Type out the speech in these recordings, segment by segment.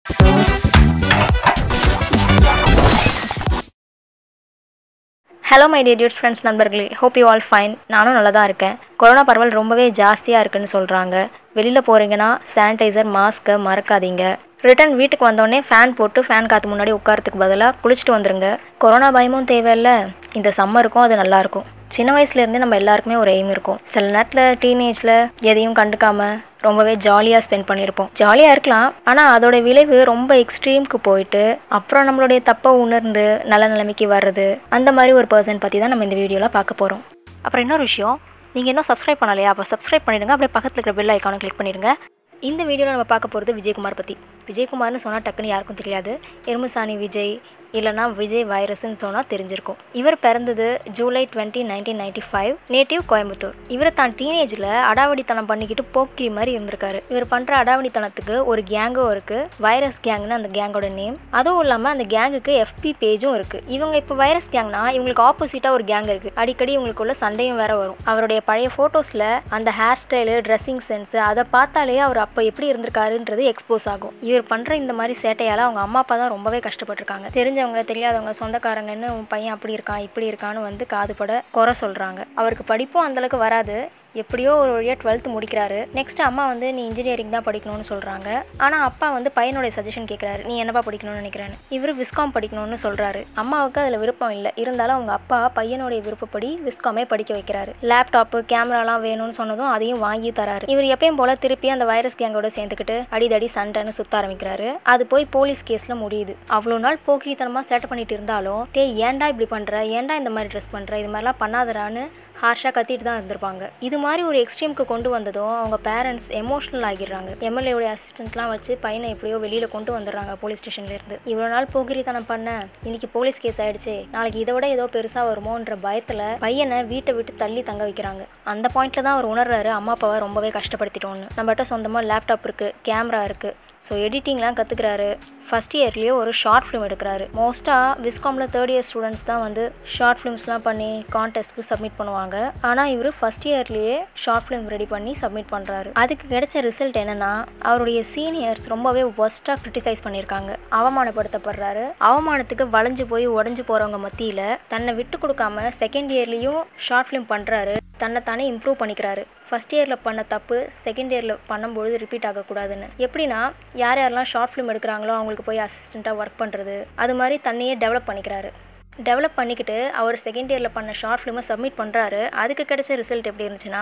hello my dear friends நண்பர்களே hope you all fine நானும் நல்லா தான் இருக்கேன் கொரோனா பரவல் ரொம்பவே ஜாஸ்தியாக இருக்குன்னு சொல்கிறாங்க வெளியில் போகிறீங்கன்னா சானிடைசர் மாஸ்க்கை மறக்காதீங்க ரிட்டன் வீட்டுக்கு வந்தோடனே ஃபேன் போட்டு ஃபேன் காற்று முன்னாடி உட்காரத்துக்கு பதிலாக குளிச்சுட்டு வந்துருங்க கொரோனா பயமும் தேவையில்ல இந்த சம்மருக்கும் அது நல்லாயிருக்கும் சின்ன வயசுலேருந்தே நம்ம எல்லாருக்குமே ஒரு எய்ம் இருக்கும் சில நேரத்தில் டீனேஜில் எதையும் கண்டுக்காம ரொம்பவே ஜாலியாக ஸ்பெண்ட் பண்ணியிருப்போம் ஜாலியாக இருக்கலாம் ஆனால் அதோட விளைவு ரொம்ப எக்ஸ்ட்ரீம்க்கு போயிட்டு அப்புறம் நம்மளுடைய தப்பை உணர்ந்து நல்ல நிலைமைக்கு வர்றது அந்த மாதிரி ஒரு பர்சன் பற்றி தான் நம்ம இந்த வீடியோவில் பார்க்க போகிறோம் அப்புறம் இன்னொரு விஷயம் நீங்கள் இன்னும் சப்ஸ்கிரைப் பண்ணலையா அப்போ சப்ஸ்கிரைப் பண்ணிடுங்க அப்படியே பக்கத்தில் இருக்கிற பெல் ஐக்கானை கிளிக் பண்ணிடுங்க இந்த வீடியோவில் நம்ம பார்க்க போகிறது விஜயகுமார் பற்றி விஜயகுமார்னு சொன்னால் டக்குன்னு யாருக்கும் தெரியாது எருமசாணி விஜய் இல்லைனா விஜய் வைரஸ்ன்னு சொன்னால் தெரிஞ்சிருக்கும் இவர் பிறந்தது July twenty nineteen ninety five native Coimbatore இவர் தான் டீனேஜில் அடாவடித்தனம் பண்ணிக்கிட்டு போக்கிரி மாதிரி இருந்திருக்காரு இவர் பண்ணுற அடாவடித்தனத்துக்கு ஒரு கேங்கும் இருக்குது வைரஸ் கேங்னு அந்த கேங்கோட நேம் அதுவும் இல்லாமல் அந்த கேங்குக்கு எஃபி பேஜும் இருக்குது இவங்க இப்போ வைரஸ் கேங்னா இவங்களுக்கு ஆப்போசிட்டாக ஒரு கேங் இருக்குது அடிக்கடி இவங்களுக்குள்ள சண்டையும் வேற வரும் அவருடைய பழைய ஃபோட்டோஸில் அந்த ஹேர் ஸ்டைலு ட்ரெஸ்ஸிங் சென்ஸு அதை பார்த்தாலே அவர் அப்போ எப்படி இருந்திருக்காருன்றது எக்ஸ்போஸ் ஆகும் இவர் பண்ணுற இந்த மாதிரி சேட்டையால் அவங்க அம்மா அப்பா தான் ரொம்பவே கஷ்டப்பட்டிருக்காங்க தெரிஞ்சவங்க தெரியாதவங்க சொந்தக்காரங்கன்னு உன் பையன் அப்படி இருக்கான் இப்படி இருக்கான்னு வந்து காதுபட குறை சொல்கிறாங்க அவருக்கு படிப்பும் அந்தளவுக்கு வராது எப்படியோ ஒரு வழியாக டுவெல்த்து முடிக்கிறாரு நெக்ஸ்ட் அம்மா வந்து நீ இன்ஜினியரிங் தான் படிக்கணும்னு சொல்கிறாங்க ஆனால் அப்பா வந்து பையனுடைய சஜஷன் கேட்குறாரு நீ என்னப்பா படிக்கணும்னு நினைக்கிறேன்னு இவர் விஸ்காம் படிக்கணும்னு சொல்கிறாரு அம்மாவுக்கு அதில் விருப்பம் இல்லை இருந்தாலும் அவங்க அப்பா பையனுடைய விருப்பப்படி விஸ்காமே படிக்க வைக்கிறாரு லேப்டாப்பு கேமராலாம் வேணும்னு சொன்னதும் அதையும் வாங்கி தராரு இவர் எப்பயும் போல திருப்பி அந்த வைரஸ் கேங்கோட சேர்ந்துக்கிட்டு அடிதடி சண்டைன்னு சுத்த ஆரம்பிக்கிறாரு அது போய் போலீஸ் கேஸில் முடியுது அவ்வளோ நாள் போக்கிரித்தனமாக சேட்டை பண்ணிட்டு இருந்தாலும் டே ஏன்டா இப்படி பண்ணுற ஏன்டா இந்த மாதிரி ட்ரெஸ் பண்ணுற இது மாதிரிலாம் பண்ணாதடான்னு ஹார்ஷாக கத்திட்டு தான் இருந்திருப்பாங்க இது மாதிரி ஒரு எக்ஸ்ட்ரீமுக்கு கொண்டு வந்ததும் அவங்க பேரண்ட்ஸ் எமோஷனல் ஆகிடுறாங்க எம்எல்ஏவுடைய அசிஸ்டன்ட்லாம் வச்சு பையனை எப்படியோ வெளியில் கொண்டு வந்துடுறாங்க போலீஸ் ஸ்டேஷன்லேருந்து இவ்வளோ நாள் போகிரித்தனம் பண்ண இன்னைக்கு போலீஸ் கேஸ் ஆயிடுச்சு நாளைக்கு இதை விட ஏதோ பெருசாக வருமோன்ற பயத்தில் பையனை வீட்டை விட்டு தள்ளி தங்க வைக்கிறாங்க அந்த பாயிண்ட்ல தான் அவர் உணர்றாரு அம்மா அப்பாவை ரொம்பவே கஷ்டப்படுத்திட்டோன்னு நம்மகிட்ட சொந்தமாக லேப்டாப் இருக்குது கேமரா இருக்குது ஸோ எடிட்டிங்லாம் கற்றுக்குறாரு ஃபஸ்ட் இயர்லேயே ஒரு ஷார்ட் ஃபிலிம் எடுக்கிறாரு மோஸ்ட்டாக விஸ்காமில் தேர்ட் இயர் ஸ்டூடெண்ட்ஸ் தான் வந்து ஷார்ட் ஃபிலிம்ஸ்லாம் பண்ணி கான்டெஸ்ட்க்கு சப்மிட் பண்ணுவாங்க ஆனால் இவர் ஃபஸ்ட் இயர்லேயே ஷார்ட் ஃபிலிம் ரெடி பண்ணி சப்மிட் பண்ணுறாரு அதுக்கு கிடைச்ச ரிசல்ட் என்னென்னா அவருடைய சீனியர்ஸ் ரொம்பவே ஒஸ்ட்டாக க்ரிட்டிசைஸ் பண்ணியிருக்காங்க அவமானப்படுத்தப்படுறாரு அவமானத்துக்கு வளைஞ்சு போய் உடஞ்சி போகிறவங்க மத்தியில் தன்னை விட்டு கொடுக்காம செகண்ட் இயர்லேயும் ஷார்ட் ஃபிலிம் பண்ணுறாரு தன்னை தானே இம்ப்ரூவ் பண்ணிக்கிறாரு ஃபஸ்ட் இயரில் பண்ண தப்பு செகண்ட் இயரில் பண்ணும்பொழுது ரிப்பீட் ஆகக்கூடாதுன்னு எப்படின்னா யார் யாரெல்லாம் ஷார்ட் ஃபிலிம் எடுக்கிறாங்களோ அவங்களுக்கு போய் அசிஸ்டண்ட்டாக ஒர்க் பண்ணுறது அது மாதிரி தன்னையே டெவலப் பண்ணிக்கிறாரு டெவலப் பண்ணிக்கிட்டு அவர் செகண்ட் இயரில் பண்ண ஷார்ட் ஃபிலிமை சப்மிட் பண்ணுறாரு அதுக்கு கிடைச்ச ரிசல்ட் எப்படி இருந்துச்சுன்னா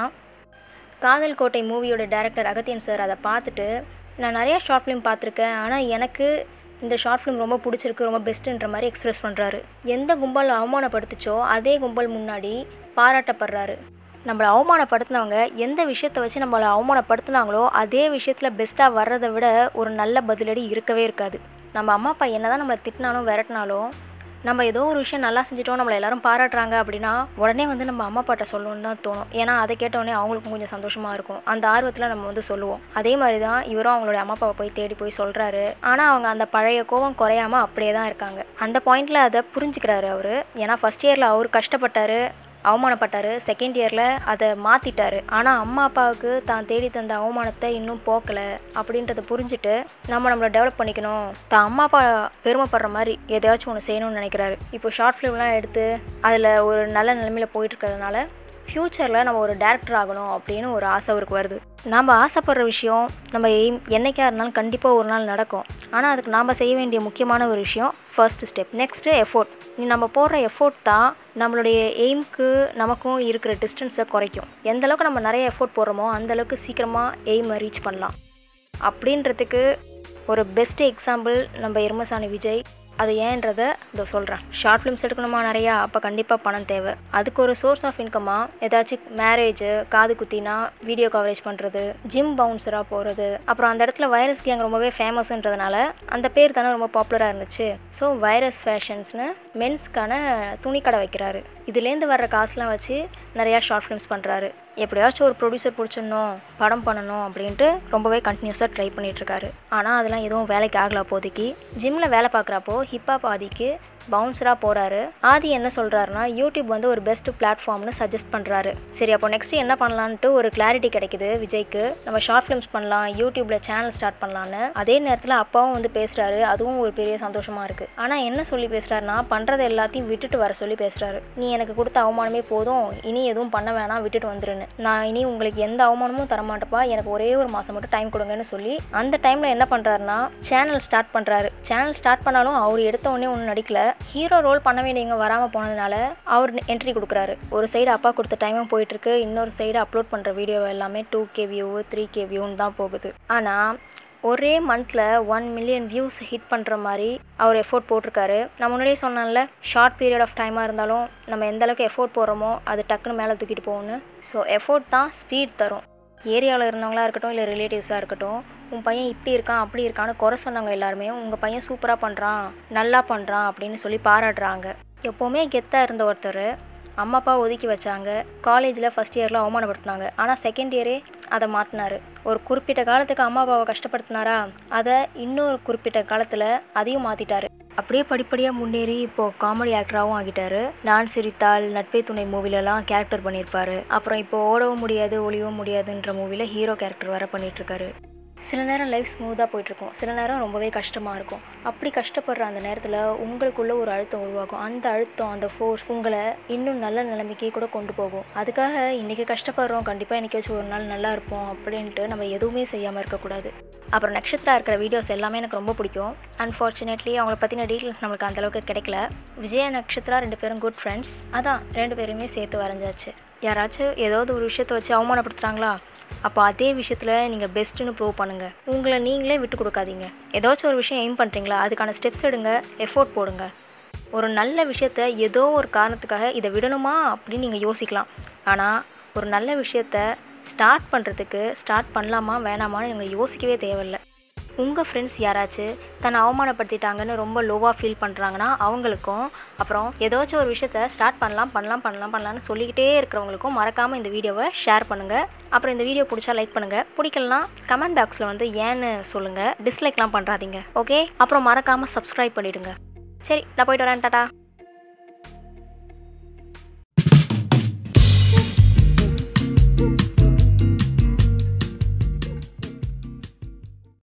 காதல் கோட்டை மூவியோட டேரக்டர் அகத்தியன் சார் அதை பார்த்துட்டு நான் நிறையா ஷார்ட் ஃபிலிம் பார்த்துருக்கேன் ஆனால் எனக்கு இந்த ஷார்ட் ஃபிலிம் ரொம்ப பிடிச்சிருக்கு ரொம்ப பெஸ்ட்டுன்ற மாதிரி எக்ஸ்ப்ரெஸ் பண்ணுறாரு எந்த கும்பல் அவமானப்படுத்துச்சோ அதே கும்பல் முன்னாடி பாராட்டப்படுறாரு நம்மளை அவமானப்படுத்தினவங்க எந்த விஷயத்தை வச்சு நம்மளை அவமானப்படுத்தினாங்களோ அதே விஷயத்தில் பெஸ்ட்டாக வர்றதை விட ஒரு நல்ல பதிலடி இருக்கவே இருக்காது நம்ம அம்மா அப்பா என்ன தான் நம்மளை திட்டினாலும் விரட்டினாலும் நம்ம ஏதோ ஒரு விஷயம் நல்லா செஞ்சிட்டோம் நம்மளை எல்லாரும் பாராட்டுறாங்க அப்படின்னா உடனே வந்து நம்ம அம்மா அப்பாட்ட சொல்லணும்னு தான் தோணும் ஏன்னா அதை கேட்டோடனே அவங்களுக்கும் கொஞ்சம் சந்தோஷமாக இருக்கும் அந்த ஆர்வத்தில் நம்ம வந்து சொல்லுவோம் அதே மாதிரி தான் இவரும் அவங்களுடைய அம்மா அப்பாவை போய் தேடி போய் சொல்கிறாரு ஆனால் அவங்க அந்த பழைய கோவம் குறையாமல் அப்படியே தான் இருக்காங்க அந்த பாயிண்டில் அதை புரிஞ்சுக்கிறாரு அவர் ஏன்னா ஃபஸ்ட் இயரில் அவர் கஷ்டப்பட்டார் அவமானப்பட்டார் செகண்ட் இயரில் அதை மாற்றிட்டாரு ஆனால் அம்மா அப்பாவுக்கு தான் தேடி தந்த அவமானத்தை இன்னும் போக்கலை அப்படின்றத புரிஞ்சுட்டு நம்ம நம்மளை டெவலப் பண்ணிக்கணும் தான் அம்மா அப்பா பெருமைப்படுற மாதிரி எதையாச்சும் ஒன்று செய்யணும்னு நினைக்கிறாரு இப்போ ஷார்ட் ஃபிலிம்லாம் எடுத்து அதில் ஒரு நல்ல நிலைமையில் போயிட்டு இருக்கிறதுனால ஃப்யூச்சரில் நம்ம ஒரு டேரக்டர் ஆகணும் அப்படின்னு ஒரு ஆசை அவருக்கு வருது நாம் ஆசைப்படுற விஷயம் நம்ம எய்ம் என்னைக்காக இருந்தாலும் கண்டிப்பாக ஒரு நாள் நடக்கும் ஆனால் அதுக்கு நாம் செய்ய வேண்டிய முக்கியமான ஒரு விஷயம் ஃபர்ஸ்ட் ஸ்டெப் நெக்ஸ்ட்டு எஃபோர்ட் நம்ம போடுற எஃபோர்ட் தான் நம்மளுடைய எய்ம்க்கு நமக்கும் இருக்கிற டிஸ்டன்ஸை குறைக்கும் எந்த அளவுக்கு நம்ம நிறைய எஃபோர்ட் போடுறோமோ அந்தளவுக்கு சீக்கிரமாக எய்மை ரீச் பண்ணலாம் அப்படின்றதுக்கு ஒரு பெஸ்ட் எக்ஸாம்பிள் நம்ம எருமசாணி விஜய் அது ஏன்றதை இதை சொல்கிறேன் ஷார்ட் ஃபிலிம்ஸ் எடுக்கணுமா நிறையா அப்போ கண்டிப்பாக பணம் தேவை அதுக்கு ஒரு சோர்ஸ் ஆஃப் இன்கமாக ஏதாச்சும் மேரேஜு காது குத்தினா வீடியோ கவரேஜ் பண்ணுறது ஜிம் பவுன்சராக போகிறது அப்புறம் அந்த இடத்துல வைரஸ் கேங் ரொம்பவே ஃபேமஸ்ன்றதுனால அந்த பேர் தானே ரொம்ப பாப்புலராக இருந்துச்சு ஸோ வைரஸ் ஃபேஷன்ஸ்னு மென்ஸ்க்கான துணி கடை வைக்கிறாரு இதுலேருந்து வர்ற காசுலாம் வச்சு நிறையா ஷார்ட் ஃபிலிம்ஸ் பண்ணுறாரு எப்படியாச்சும் ஒரு ப்ரொடியூசர் பிடிச்சிடணும் படம் பண்ணணும் அப்படின்ட்டு ரொம்பவே கண்டினியூஸாக ட்ரை பண்ணிகிட்ருக்காரு ஆனால் அதெல்லாம் எதுவும் வேலைக்கு ஆகல அப்போதைக்கு ஜிம்மில் வேலை பார்க்குறப்போ ஹிப்ஹாப் ஆதிக்கு பவுன்சராக போகிறாரு ஆதி என்ன சொல்கிறாருன்னா யூடியூப் வந்து ஒரு பெஸ்ட் பிளாட்ஃபார்ம்னு சஜஸ்ட் பண்ணுறாரு சரி அப்போ நெக்ஸ்ட் என்ன பண்ணலான்ட்டு ஒரு கிளாரிட்டி கிடைக்குது விஜய்க்கு நம்ம ஷார்ட் ஃபிலிம்ஸ் பண்ணலாம் யூடியூப்பில் சேனல் ஸ்டார்ட் பண்ணலான்னு அதே நேரத்தில் அப்பாவும் வந்து பேசுகிறாரு அதுவும் ஒரு பெரிய சந்தோஷமாக இருக்குது ஆனால் என்ன சொல்லி பேசுகிறாருன்னா பண்ணுறது எல்லாத்தையும் விட்டுட்டு வர சொல்லி பேசுகிறாரு நீ எனக்கு கொடுத்த அவமானமே போதும் இனி எதுவும் பண்ண வேணாம் விட்டுட்டு வந்துருன்னு நான் இனி உங்களுக்கு எந்த அவமானமும் தரமாட்டப்பா எனக்கு ஒரே ஒரு மாதம் மட்டும் டைம் கொடுங்கன்னு சொல்லி அந்த டைமில் என்ன பண்ணுறாருன்னா சேனல் ஸ்டார்ட் பண்ணுறாரு சேனல் ஸ்டார்ட் பண்ணாலும் அவர் எடுத்த உடனே ஒன்றும் நடிக்கல ஹீரோ ரோல் பண்ண வேண்டியவங்க வராமல் போனதுனால அவர் என்ட்ரி கொடுக்குறாரு ஒரு சைடு அப்பா கொடுத்த டைமும் போயிட்டுருக்கு இன்னொரு சைடு அப்லோட் பண்ணுற வீடியோ எல்லாமே two K view three K வியூன்னு தான் போகுது ஆனால் ஒரே மந்தில் ஒன் மில்லியன் வியூஸ் ஹிட் பண்ணுற மாதிரி அவர் எஃபோர்ட் போட்டிருக்காரு நான் முன்னாடியே சொன்னேன்ல ஷார்ட் பீரியட் ஆஃப் டைமாக இருந்தாலும் நம்ம எந்த அளவுக்கு எஃபோர்ட் போடுறோமோ அது டக்குன்னு மேலே தூக்கிட்டு போகும்னு ஸோ எஃபோர்ட் தான் ஸ்பீட் தரும் ஏரியாவில் இருந்தவங்களா இருக்கட்டும் இல்லை ரிலேட்டிவ்ஸாக இருக்கட்டும் உன் பையன் இப்படி இருக்கான் அப்படி இருக்கான்னு குறை சொன்னவங்க எல்லாருமே உங்கள் பையன் சூப்பராக பண்ணுறான் நல்லா பண்ணுறான் அப்படின்னு சொல்லி பாராட்டுறாங்க எப்போவுமே கெத்தாக இருந்த ஒருத்தர் அம்மா அப்பா ஒதுக்கி வச்சாங்க காலேஜில் ஃபஸ்ட் இயரில் அவமானப்படுத்தினாங்க ஆனால் செகண்ட் இயரே அதை மாற்றினாரு ஒரு குறிப்பிட்ட காலத்துக்கு அம்மா அப்பாவை கஷ்டப்படுத்தினாரா அதை இன்னொரு குறிப்பிட்ட காலத்தில் அதையும் மாற்றிட்டாரு அப்படியே படிப்படியாக முன்னேறி இப்போது காமெடி ஆக்டராகவும் ஆகிட்டாரு நான் சிரித்தால் நட்பே துணை மூவிலலாம் கேரக்டர் பண்ணியிருப்பாரு அப்புறம் இப்போ ஓடவும் முடியாது ஒளியவும் முடியாதுன்ற மூவியில் ஹீரோ கேரக்டர் வர பண்ணிகிட்ருக்காரு சில நேரம் லைஃப் ஸ்மூத்தாக போயிட்டுருக்கும் சில நேரம் ரொம்பவே கஷ்டமாக இருக்கும் அப்படி கஷ்டப்படுற அந்த நேரத்தில் உங்களுக்குள்ள ஒரு அழுத்தம் உருவாகும் அந்த அழுத்தம் அந்த ஃபோர்ஸ் உங்களை இன்னும் நல்ல நிலைமைக்கு கூட கொண்டு போகும் அதுக்காக இன்றைக்கி கஷ்டப்படுறோம் கண்டிப்பாக இன்றைக்கி வச்சு ஒரு நாள் நல்லா இருப்போம் அப்படின்ட்டு நம்ம எதுவுமே செய்யாமல் இருக்கக்கூடாது அப்புறம் நட்சத்திரா இருக்கிற வீடியோஸ் எல்லாமே எனக்கு ரொம்ப பிடிக்கும் அன்ஃபார்ச்சுனேட்லி அவங்கள பற்றின டீட்டெயில்ஸ் நம்மளுக்கு அந்தளவுக்கு கிடைக்கல விஜய நட்சத்திரா ரெண்டு பேரும் குட் ஃப்ரெண்ட்ஸ் அதான் ரெண்டு பேருமே சேர்த்து வரைஞ்சாச்சு யாராச்சும் ஏதாவது ஒரு விஷயத்தை வச்சு அவமானப்படுத்துகிறாங்களா அப்போ அதே விஷயத்தில் நீங்கள் பெஸ்ட்டுன்னு ப்ரூவ் பண்ணுங்கள் உங்களை நீங்களே விட்டு கொடுக்காதீங்க ஏதாச்சும் ஒரு விஷயம் எய்ம் பண்ணுறீங்களா அதுக்கான ஸ்டெப்ஸ் எடுங்க எஃபோர்ட் போடுங்க ஒரு நல்ல விஷயத்த ஏதோ ஒரு காரணத்துக்காக இதை விடணுமா அப்படின்னு நீங்கள் யோசிக்கலாம் ஆனால் ஒரு நல்ல விஷயத்த ஸ்டார்ட் பண்ணுறதுக்கு ஸ்டார்ட் பண்ணலாமா வேணாமான்னு நீங்கள் யோசிக்கவே தேவையில்லை உங்கள் ஃப்ரெண்ட்ஸ் யாராச்சும் தன்னை அவமானப்படுத்திட்டாங்கன்னு ரொம்ப லோவாக ஃபீல் பண்ணுறாங்கன்னா அவங்களுக்கும் அப்புறம் ஏதாச்சும் ஒரு விஷயத்த ஸ்டார்ட் பண்ணலாம் பண்ணலாம் பண்ணலாம் பண்ணலாம்னு சொல்லிக்கிட்டே இருக்கிறவங்களுக்கும் மறக்காமல் இந்த வீடியோவை ஷேர் பண்ணுங்கள் அப்புறம் இந்த வீடியோ பிடிச்சா லைக் பண்ணுங்கள் பிடிக்கலனா கமெண்ட் பாக்ஸில் வந்து ஏன்னு சொல்லுங்கள் டிஸ்லைக்லாம் பண்ணுறாதீங்க ஓகே அப்புறம் மறக்காமல் சப்ஸ்கிரைப் பண்ணிவிடுங்க சரி நான் போயிட்டு வரேன் டாட்டா